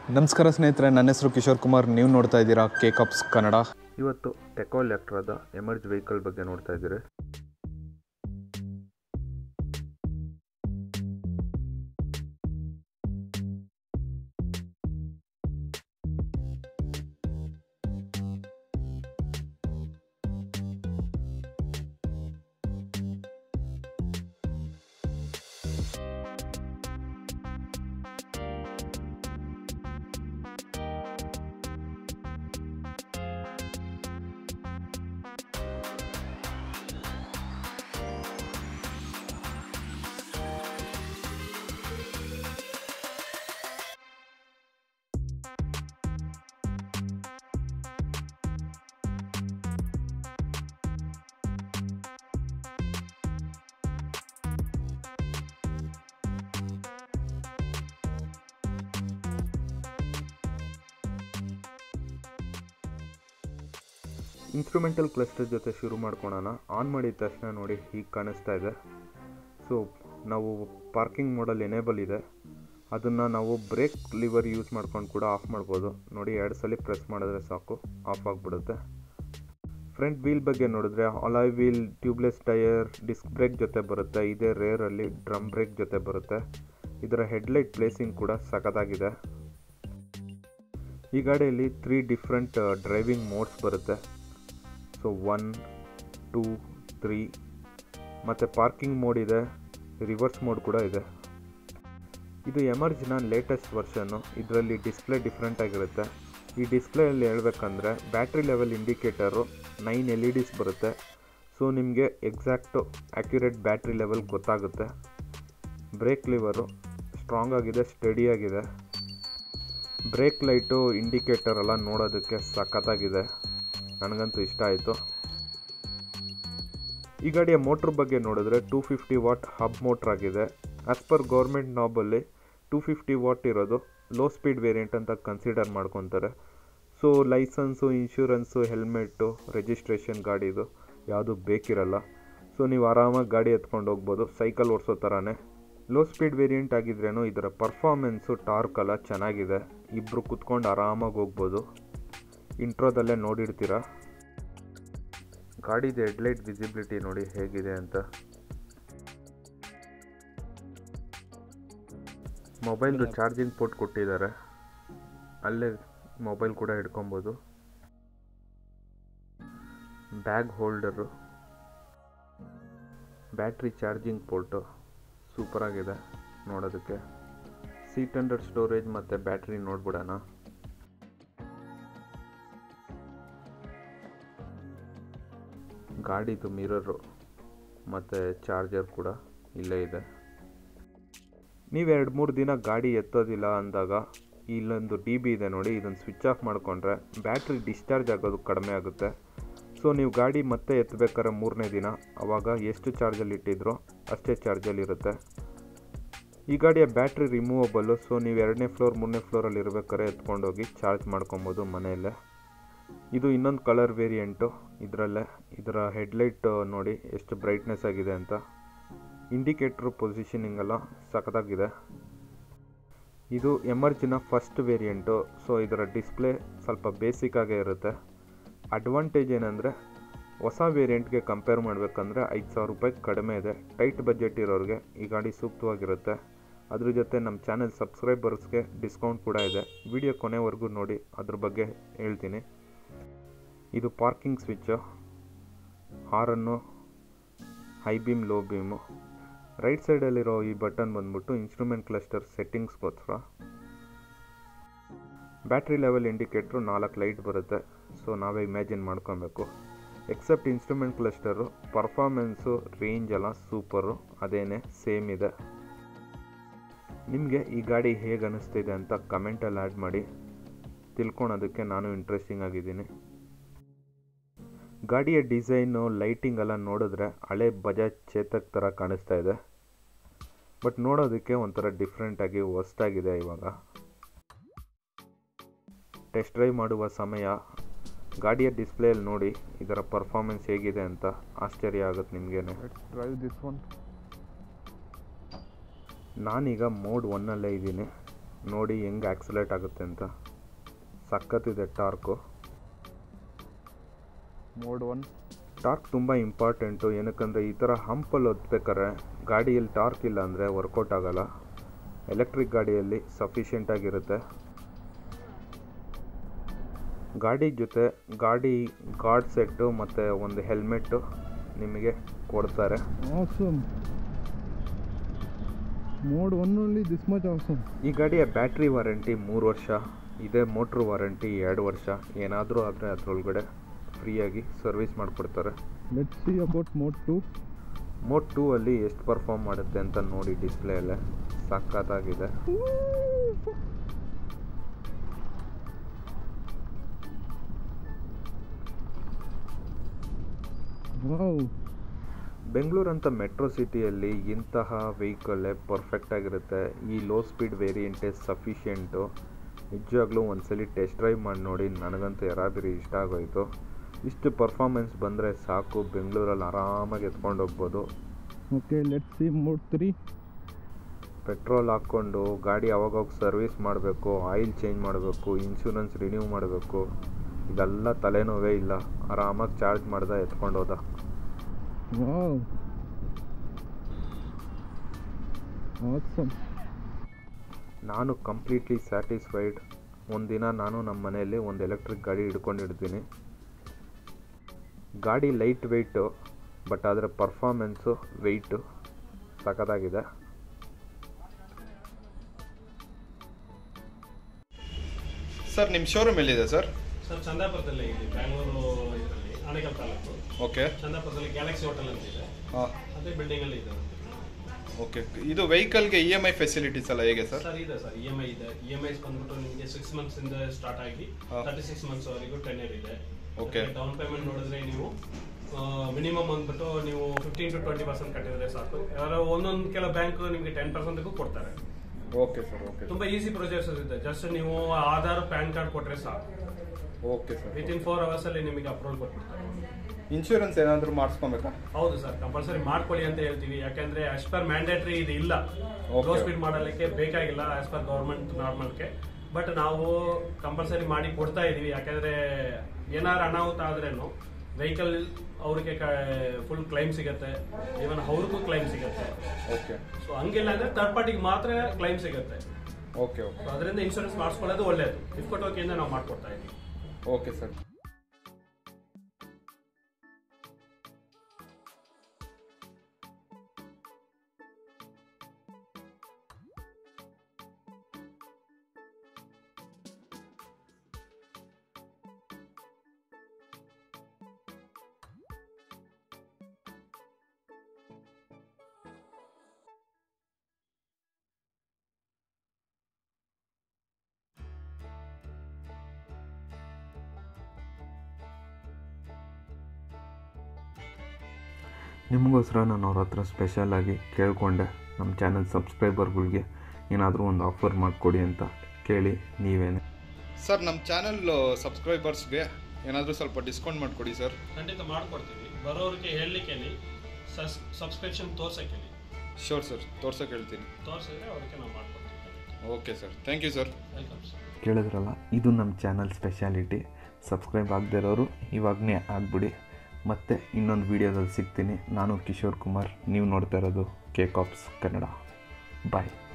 ನಮಸ್ಕಾರ ಸ್ನೇಹಿತರೆ ನನ್ನ ಹೆಸರು ಕಿಶೋರ್ ಕುಮಾರ್ ನೀವು ನೋಡ್ತಾ ಇದ್ದೀರಾ ಕೆ ಕಪ್ಸ್ ಕನ್ನಡ ಇವತ್ತು ಟೆಕೋ ಎಲೆಕ್ಟ್ರಾದ ಎಮರ್ಜ್ ವೆಹಿಕಲ್ ಬಗ್ಗೆ ನೋಡ್ತಾ ಇದ್ದೀರಿ ಇನ್ಸ್ಟ್ರೂಮೆಂಟಲ್ ಕ್ಲಸ್ಟರ್ ಜೊತೆ ಶುರು ಮಾಡ್ಕೊಳೋಣ ಆನ್ ಮಾಡಿದ ತಕ್ಷಣ ನೋಡಿ ಹೀಗೆ ಕಾಣಿಸ್ತಾ ಇದೆ ಸೊ ನಾವು ಪಾರ್ಕಿಂಗ್ ಮೋಡಲ್ ಎನೇಬಲ್ ಇದೆ ಅದನ್ನು ನಾವು ಬ್ರೇಕ್ ಲಿವರ್ ಯೂಸ್ ಮಾಡ್ಕೊಂಡು ಕೂಡ ಆಫ್ ಮಾಡ್ಬೋದು ನೋಡಿ ಎರಡು ಸಲ ಪ್ರೆಸ್ ಮಾಡಿದ್ರೆ ಸಾಕು ಆಫ್ ಆಗಿಬಿಡುತ್ತೆ ಫ್ರಂಟ್ ವೀಲ್ ಬಗ್ಗೆ ನೋಡಿದ್ರೆ alloy wheel tubeless tyre disc brake ಜೊತೆ ಬರುತ್ತೆ ಇದೇ ರೇರಲ್ಲಿ ಡ್ರಮ್ ಬ್ರೇಕ್ ಜೊತೆ ಬರುತ್ತೆ ಇದರ ಹೆಡ್ಲೈಟ್ ಪ್ಲೇಸಿಂಗ್ ಕೂಡ ಸಖತ್ತಾಗಿದೆ ಈ ಗಾಡಿಯಲ್ಲಿ ತ್ರೀ ಡಿಫ್ರೆಂಟ್ ಡ್ರೈವಿಂಗ್ ಮೋಡ್ಸ್ ಬರುತ್ತೆ ಸೊ ಒನ್ ಟೂ ತ್ರೀ ಮತ್ತು ಪಾರ್ಕಿಂಗ್ ಮೋಡ್ ಇದೆ ರಿವರ್ಸ್ ಮೋಡ್ ಕೂಡ ಇದೆ ಇದು ಎಮರ್ಜ್ನ ಲೇಟೆಸ್ಟ್ ವರ್ಷನ್ನು ಇದರಲ್ಲಿ ಡಿಸ್ಪ್ಲೇ ಡಿಫ್ರೆಂಟ್ ಆಗಿರುತ್ತೆ ಈ ಡಿಸ್ಪ್ಲೇಯಲ್ಲಿ ಹೇಳ್ಬೇಕಂದ್ರೆ battery level indicator nine L E Ds ಬರುತ್ತೆ ಸೊ ನಿಮಗೆ ಎಕ್ಸಾಕ್ಟು ಆ್ಯಕ್ಯುರೇಟ್ ಬ್ಯಾಟ್ರಿ ಲೆವೆಲ್ ಗೊತ್ತಾಗುತ್ತೆ ಬ್ರೇಕ್ ಲಿವರು ಸ್ಟ್ರಾಂಗ್ ಆಗಿದೆ ಸ್ಟಡಿ ಆಗಿದೆ ಬ್ರೇಕ್ ಲೈಟು ಇಂಡಿಕೇಟರ್ ಎಲ್ಲ ನೋಡೋದಕ್ಕೆ ಸಖತ್ತಾಗಿದೆ ನನಗಂತೂ ಇಷ್ಟ ಆಯಿತು ಈ ಗಾಡಿಯ ಮೋಟ್ರ್ ಬಗ್ಗೆ ನೋಡಿದ್ರೆ two fifty watt hub motor ಆಗಿದೆ ಆಸ್ ಪರ್ ಗೌರ್ಮೆಂಟ್ ನಾಬಲ್ಲಿ ಟೂ ಫಿಫ್ಟಿ ವಾಟ್ ಇರೋದು ಲೋ ಸ್ಪೀಡ್ ವೇರಿಯಂಟ್ ಅಂತ ಕನ್ಸಿಡರ್ ಮಾಡ್ಕೊತಾರೆ so licence insurance helmet registration ಗಾಡಿದು ಯಾವುದು ಬೇಕಿರಲ್ಲ ಸೊ ನೀವು ಆರಾಮಾಗಿ ಗಾಡಿ ಎತ್ಕೊಂಡು ಹೋಗ್ಬೋದು ಸೈಕಲ್ ಓಡಿಸೋ ಥರನೇ ಲೋ ಸ್ಪೀಡ್ ವೇರಿಯಂಟ್ ಆಗಿದ್ರೇನು ಇದರ ಪರ್ಫಾರ್ಮೆನ್ಸು ಟಾರ್ಕ್ ಎಲ್ಲ ಚೆನ್ನಾಗಿದೆ ಇಬ್ಬರು ಕುತ್ಕೊಂಡು ಆರಾಮಾಗಿ ಹೋಗ್ಬೋದು ಇಂಟ್ರೋದಲ್ಲೇ ನೋಡಿರ್ತೀರ ಗಾಡಿದು ಹೆಡ್ಲೈಟ್ ವಿಸಿಬಿಲಿಟಿ ನೋಡಿ ಹೇಗಿದೆ ಅಂತ ಮೊಬೈಲ್ದು ಚಾರ್ಜಿಂಗ್ ಪೋರ್ಟ್ ಕೊಟ್ಟಿದ್ದಾರೆ ಅಲ್ಲೇ ಮೊಬೈಲ್ ಕೂಡ ಹಿಡ್ಕೊಬೋದು bag holder battery charging port ಸೂಪರಾಗಿದೆ ನೋಡೋದಕ್ಕೆ ಸೀಟ್ ಹಂಡ್ರೆಡ್ ಸ್ಟೋರೇಜ್ ಮತ್ತು ಬ್ಯಾಟ್ರಿ ನೋಡ್ಬಿಡೋಣ ಗಾಡಿದು ಮಿರರು ಮತ್ತು ಚಾರ್ಜರ್ ಕೂಡ ಇಲ್ಲೇ ಇದೆ ನೀವು ಎರಡು ಮೂರು ದಿನ ಗಾಡಿ ಎತ್ತೋದಿಲ್ಲ ಅಂದಾಗ ಇಲ್ಲೊಂದು ಡಿ ಬಿ ಇದೆ ನೋಡಿ ಇದನ್ನು ಸ್ವಿಚ್ ಆಫ್ ಮಾಡಿಕೊಂಡ್ರೆ ಬ್ಯಾಟ್ರಿ ಡಿಸ್ಚಾರ್ಜ್ ಆಗೋದು ಕಡಿಮೆ ಆಗುತ್ತೆ ಸೊ ನೀವು ಗಾಡಿ ಮತ್ತೆ ಎತ್ತಬೇಕಾದ್ರೆ ಮೂರನೇ ದಿನ ಆವಾಗ ಎಷ್ಟು ಚಾರ್ಜಲ್ಲಿ ಇಟ್ಟಿದ್ರೋ ಅಷ್ಟೇ ಚಾರ್ಜಲ್ಲಿ ಇರುತ್ತೆ ಈ ಗಾಡಿಯ ಬ್ಯಾಟ್ರಿ ರಿಮೂವಬಲ್ಲು ಸೊ ನೀವು ಎರಡನೇ ಫ್ಲೋರ್ ಮೂರನೇ ಫ್ಲೋರಲ್ಲಿ ಇರಬೇಕಾದ್ರೆ ಎತ್ಕೊಂಡೋಗಿ ಚಾರ್ಜ್ ಮಾಡ್ಕೊಬೋದು ಮನೆಯಲ್ಲೇ ಇದು ಇನ್ನೊಂದು ಕಲರ್ ವೇರಿಯಂಟು ಇದರಲ್ಲೇ ಇದರ ಹೆಡ್ಲೈಟ್ ನೋಡಿ ಎಷ್ಟು ಬ್ರೈಟ್ನೆಸ್ ಆಗಿದೆ ಅಂತ ಇಂಡಿಕೇಟ್ರು ಪೊಸಿಷನಿಂಗ್ ಎಲ್ಲ ಸಖತ್ತಾಗಿದೆ ಇದು ಎಮರ್ಜಿನ ಫಸ್ಟ್ ವೇರಿಯಂಟು ಸೊ ಇದರ ಡಿಸ್ಪ್ಲೇ ಸ್ವಲ್ಪ ಬೇಸಿಕ್ ಆಗೇ ಇರುತ್ತೆ ಅಡ್ವಾಂಟೇಜ್ ಏನಂದರೆ ಹೊಸ ವೇರಿಯಂಟ್ಗೆ ಕಂಪೇರ್ ಮಾಡಬೇಕಂದ್ರೆ ಐದು ಸಾವಿರ ರೂಪಾಯಿ ಕಡಿಮೆ ಇದೆ ಟೈಟ್ ಬಜೆಟ್ ಇರೋರಿಗೆ ಈ ಗಾಡಿ ಸೂಕ್ತವಾಗಿರುತ್ತೆ ಅದ್ರ ಜೊತೆ ನಮ್ಮ ಚಾನೆಲ್ ಸಬ್ಸ್ಕ್ರೈಬರ್ಸ್ಗೆ ಡಿಸ್ಕೌಂಟ್ ಕೂಡ ಇದೆ ವಿಡಿಯೋ ಕೊನೆವರೆಗೂ ನೋಡಿ ಅದ್ರ ಬಗ್ಗೆ ಹೇಳ್ತೀನಿ ಇದು ಪಾರ್ಕಿಂಗ್ ಸ್ವಿಚ್ಚು ಹಾರನ್ನು high beam low beam right ಸೈಡಲ್ಲಿರೋ ಈ ಬಟನ್ ಬಂದ್ಬಿಟ್ಟು ಇನ್ಸ್ಟ್ರೂಮೆಂಟ್ ಕ್ಲಸ್ಟರ್ ಸೆಟ್ಟಿಂಗ್ಸ್ಗೋಸ್ಕರ ಬ್ಯಾಟ್ರಿ ಲೆವೆಲ್ ಇಂಡಿಕೇಟ್ರು ನಾಲ್ಕು ಲೈಟ್ ಬರುತ್ತೆ ಸೊ ನಾವೇ ಇಮ್ಯಾಜಿನ್ ಮಾಡ್ಕೊಬೇಕು except instrument cluster performance range ಎಲ್ಲ ಸೂಪರು ಅದೇನೇ ಸೇಮ್ ಇದೆ ನಿಮಗೆ ಈ ಗಾಡಿ ಹೇಗೆ ಅನ್ನಿಸ್ತಿದೆ ಅಂತ ಕಮೆಂಟಲ್ಲಿ ಆ್ಯಡ್ ಮಾಡಿ ತಿಳ್ಕೊಳೋದಕ್ಕೆ ನಾನು ಇಂಟ್ರೆಸ್ಟಿಂಗ್ ಆಗಿದ್ದೀನಿ ಗಾಡಿಯ ಡಿಸೈನು ಲೈಟಿಂಗ್ ಎಲ್ಲ ನೋಡಿದ್ರೆ ಹಳೆ ಬಜಾಜ್ ಚೇತಕ್ ಥರ ಕಾಣಿಸ್ತಾ ಇದೆ ಬಟ್ ನೋಡೋದಕ್ಕೆ ಒಂಥರ ಡಿಫ್ರೆಂಟಾಗಿ ಹೊಸ್ದಾಗಿದೆ ಇವಾಗ ಟೆಸ್ಟ್ ಡ್ರೈವ್ ಮಾಡುವ ಸಮಯ ಗಾಡಿಯ ಡಿಸ್ಪ್ಲೇಯಲ್ಲಿ ನೋಡಿ ಇದರ ಪರ್ಫಾರ್ಮೆನ್ಸ್ ಹೇಗಿದೆ ಅಂತ ಆಶ್ಚರ್ಯ ಆಗುತ್ತೆ ನಿಮಗೇನೆ ಡ್ರೈವ್ ದಿಸ್ ಒನ್ ನಾನೀಗ ಮೋಡ್ ಒನ್ನಲ್ಲೇ ಇದ್ದೀನಿ ನೋಡಿ ಹೆಂಗೆ ಆಕ್ಸಲೇಟ್ ಆಗುತ್ತೆ ಅಂತ ಸಖತ್ತಿದೆ ಟಾರ್ಕು ಮೋಡ್ ಒನ್ ಟಾರ್ಕ್ ತುಂಬ ಇಂಪಾರ್ಟೆಂಟು ಏನಕ್ಕಂದರೆ ಈ ಥರ ಹಂಪಲ್ಲಿ ಒತ್ಬೇಕಾರೆ ಗಾಡಿಯಲ್ಲಿ ಟಾರ್ಕ್ ಇಲ್ಲ ಅಂದರೆ ವರ್ಕೌಟ್ ಆಗಲ್ಲ ಎಲೆಕ್ಟ್ರಿಕ್ ಗಾಡಿಯಲ್ಲಿ ಸಫಿಷಿಯೆಂಟಾಗಿರುತ್ತೆ ಗಾಡಿ ಜೊತೆ ಗಾಡಿ ಗಾರ್ಡ್ ಸೆಟ್ಟು ಮತ್ತು ಒಂದು ಹೆಲ್ಮೆಟ್ಟು ನಿಮಗೆ ಕೊಡ್ತಾರೆ ಆಸಮ್ ಮೋಡ್ ಒನ್ನಲ್ಲಿ ದಿಸ್ ಮಚ್ ಆಸಮ್ ಈ ಗಾಡಿಯ ಬ್ಯಾಟ್ರಿ ವಾರಂಟಿ ಮೂರು ವರ್ಷ ಇದೇ ಮೋಟ್ರ್ ವಾರಂಟಿ ಎರಡು ವರ್ಷ ಏನಾದರೂ ಆದರೆ ಅದರೊಳಗಡೆ ಫ್ರೀಯಾಗಿ ಸರ್ವಿಸ್ ಮಾಡಿಕೊಡ್ತಾರೆ let see about mode two mode two ಅಲ್ಲಿ ಎಷ್ಟು ಪರ್ಫಾರ್ಮ್ ಮಾಡುತ್ತೆ ಅಂತ ನೋಡಿ ಡಿಸ್ಪ್ಲೇಯಲ್ಲೇ ಸಖತ್ತಾಗಿದೆ ವಾವ್ ಬೆಂಗಳೂರಂಥ ಮೆಟ್ರೋ ಸಿಟಿಯಲ್ಲಿ ಇಂತಹ ವೆಹಿಕಲ್ಲೇ ಪರ್ಫೆಕ್ಟಾಗಿರುತ್ತೆ ಈ ಲೋ ಸ್ಪೀಡ್ ವೇರಿಯಂಟೇ ಸಫಿಷಿಯೆಂಟು ನಿಜವಾಗ್ಲೂ ಒಂದ್ಸಲಿ ಟೆಸ್ಟ್ ಡ್ರೈವ್ ಮಾಡಿ ನೋಡಿ ನನಗಂತೂ ಯಾರಾದರೂ ಇಷ್ಟ ಆಗೋಯ್ತು ಇಷ್ಟು ಪರ್ಫಾರ್ಮೆನ್ಸ್ ಬಂದರೆ ಸಾಕು ಬೆಂಗಳೂರಲ್ಲಿ ಆರಾಮಾಗಿ ಎತ್ಕೊಂಡು ಹೋಗ್ಬೋದು okay let see mode three petrol ಹಾಕ್ಕೊಂಡು ಗಾಡಿ ಅವಾಗವಾಗ ಸರ್ವಿಸ್ ಮಾಡಬೇಕು ಆಯಿಲ್ ಚೇಂಜ್ ಮಾಡಬೇಕು ಇನ್ಶೂರೆನ್ಸ್ ರಿನ್ಯೂ ಮಾಡಬೇಕು ಇದೆಲ್ಲ ತಲೆನೋವೇ ಇಲ್ಲ ಆರಾಮಾಗಿ ಚಾರ್ಜ್ ಮಾಡ್ದೆ ಎತ್ಕೊಂಡು ಹೋದ ವಾವ್ ಆಸಮ್ ನಾನು ಕಂಪ್ಲೀಟ್ಲಿ ಸ್ಯಾಟಿಸ್ಫೈಡ್ ಒಂದಿನ ನಾನು ನಮ್ಮ ಮನೆಯಲ್ಲಿ ಒಂದು ಎಲೆಕ್ಟ್ರಿಕ್ ಗಾಡಿ ಹಿಡ್ಕೊಂಡಿರ್ತೀನಿ ಗಾಡಿ ಲೈಟ್ ವೆಯ್ಟು ಬಟ್ ಅದರ ಪರ್ಫಾರ್ಮೆನ್ಸು ವೆಯ್ಟು ಸಖತ್ತಾಗಿದೆ ಸರ್ ನಿಮ್ಮ ಶೋರೂಮ್ ಎಲ್ಲಿದೆ ಸರ್ ಸರ್ ಚಂದಾಪುರದಲ್ಲಿ ಇಲ್ಲಿ ಬ್ಯಾಂಗ್ಳೂರು ಇದರಲ್ಲಿ ಆನೇಕಲ್ ತಾಲೂಕು ಓಕೆ ಚಂದಾಪುರದಲ್ಲಿ ಗ್ಯಾಲಕ್ಸಿ ಹೋಟೆಲ್ ಅಂತ ಇದೆ ಹಾಂ ಅದೇ ಬಿಲ್ಡಿಂಗ್ ಅಲ್ಲಿ ಇದೆ ಓಕೆ ಇದು ವೆಹಿಕಲ್ಗೆ ಇ ಎಮ್ ಐ ಫೆಸಿಲಿಟೀಸ್ ಎಲ್ಲ ಹೇಗೆ ಸರ್ ಸರ್ ಇದೆ ಸರ್ ಇ ಎಮ್ ಐ ಇದೆ ಇ ಎಮ್ ಐಸ್ ಬಂದ್ಬಿಟ್ಟು ನಿಮಗೆ ಸಿಕ್ಸ್ ಮಂತ್ಸ್ ಇಂದ ಸ್ಟಾರ್ಟ್ ಆಗಿ ಹಾ. ತರ್ಟಿ ಸಿಕ್ಸ್ ಮಂತ್ಸ್ ವರೆಗೂ ಟೆನ್ ಇಯರ್ ಇದೆ Okay. ಡೌನ್ ಪೇಮೆಂಟ್ ನೋಡಿದ್ರೆ ನೀವು ಮಿನಿಮಮ್ ಅಂದ್ಬಿಟ್ಟು ನೀವು ಫಿಫ್ಟೀನ್ ಟು ಟ್ವೆಂಟಿ ಪರ್ಸೆಂಟ್ ಕಟ್ಟಿದ್ರೆ ಸಾಕು ಯಾರೋ ಒಂದೊಂದು ಕೆಲವು ಬ್ಯಾಂಕ್ ನಿಮಗೆ ಟೆನ್ ಪರ್ಸೆಂಟ್ಗೂ ಕೊಡ್ತಾರೆ ಓಕೆ ಸರ್ ಓಕೆ ತುಂಬಾ ಈಸಿ ಪ್ರೊಸೆಸ್ ಇದೆ ಜಸ್ಟ್ ನೀವು ಆಧಾರ್ ಪ್ಯಾನ್ ಕಾರ್ಡ್ ಕೊಟ್ರೆ ಸಾಕು okay sir within four hours ಅಲ್ಲಿ ನಿಮಗೆ ಅಪ್ರೂವಲ್ ಕೊಟ್ಬಿಡ್ತಾರೆ ಇನ್ಶೂರೆನ್ಸ್ ಏನಾದರೂ ಮಾಡಿಸ್ಕೊಬೇಕಾ ಹೌದು ಸರ್ ಕಂಪಲ್ಸರಿ ಮಾಡ್ಕೊಳ್ಳಿ ಅಂತ ಹೇಳ್ತೀವಿ ಯಾಕಂದ್ರೆ ಆಸ್ ಪರ್ ಮ್ಯಾಂಡೇಟರಿ ಇದು ಇಲ್ಲ Okay. ಲೋ ಸ್ಪೀಡ್ ಮಾಡಲಿಕ್ಕೆ ಬೇಕಾಗಿಲ್ಲ ಆಸ್ ಪರ್ ಗೌರ್ಮೆಂಟ್ ನಾರ್ಮಲ್ಗೆ ಬಟ್ ನಾವು ಕಂಪಲ್ಸರಿ ಮಾಡಿ ಕೊಡ್ತಾ ಇದೀವಿ ಯಾಕಂದ್ರೆ ಏನಾದ್ರು ಅನಾಹುತ ಆದ್ರೇನು ವೆಹಿಕಲ್ ಅವ್ರಿಗೆ ಫುಲ್ ಕ್ಲೈಮ್ ಸಿಗತ್ತೆ ಇವನ್ ಅವ್ರಿಗೂ ಕ್ಲೈಮ್ ಸಿಗತ್ತೆ ಓಕೆ ಸೊ ಹಂಗಿಲ್ಲ ಅಂದ್ರೆ ಥರ್ಡ್ ಪಾರ್ಟಿಗೆ ಮಾತ್ರ ಕ್ಲೈಮ್ ಸಿಗತ್ತೆ ಓಕೆ ಓಕೆ ಸೊ ಅದರಿಂದ ಇನ್ಶೂರೆನ್ಸ್ ಮಾಡಿಸ್ಕೊಳ್ಳೋದು ಒಳ್ಳೇದು ಇಫ್ಕೊಟ್ ವತಿಯಿಂದ ನಾವು ಮಾಡ್ಕೊಡ್ತಾ ಇದೀವಿ ಓಕೆ ಸರ್ ನಿಮಗೋಸ್ಕರ ನಾನು ಅವ್ರ ಹತ್ರ ಸ್ಪೆಷಲಾಗಿ ಕೇಳಿಕೊಂಡೆ ನಮ್ಮ ಚಾನಲ್ ಸಬ್ಸ್ಕ್ರೈಬರ್ಗಳಿಗೆ ಏನಾದರೂ ಒಂದು ಆಫರ್ ಮಾಡಿಕೊಡಿ ಅಂತ ಕೇಳಿ ನೀವೇನೆ ಸರ್ ನಮ್ಮ ಚಾನಲ್ ಸಬ್ಸ್ಕ್ರೈಬರ್ಸ್ಗೆ ಏನಾದರೂ ಸ್ವಲ್ಪ ಡಿಸ್ಕೌಂಟ್ ಮಾಡಿಕೊಡಿ ಸರ್ ಖಂಡಿತ ಮಾಡ್ಕೊಡ್ತೀವಿ ಬರೋರಿಗೆ ಹೇಳಲಿಕ್ಕೆ ಸಬ್ಸ್ಕ್ರಿಪ್ಷನ್ ತೋರ್ಸಕ್ಕೆ ಶೋರ್ ಸರ್ ತೋರ್ಸೋಕೆ ಹೇಳ್ತೀನಿ ತೋರಿಸಿದ್ರೆ ಅವ್ರಿಗೆ ನಾವು ಮಾಡ್ಕೊಡ್ತೀವಿ okay sir thank you sir welcome sir ಕೇಳಿದ್ರಲ್ಲ ಇದು ನಮ್ಮ ಚಾನಲ್ ಸ್ಪೆಷಾಲಿಟಿ ಸಬ್ಸ್ಕ್ರೈಬ್ ಆಗದೇ ಇರೋರು ಇವಾಗನೇ ಆಗ್ಬಿಡಿ ಮತ್ತೆ ಇನ್ನೊಂದು ವೀಡಿಯೋದಲ್ಲಿ ಸಿಗ್ತೀನಿ ನಾನು ಕಿಶೋರ್ ಕುಮಾರ್ ನೀವು ನೋಡ್ತಾ ಇರೋದು ಕೆ ಕಾಪ್ಸ್ ಕನ್ನಡ ಬಾಯ್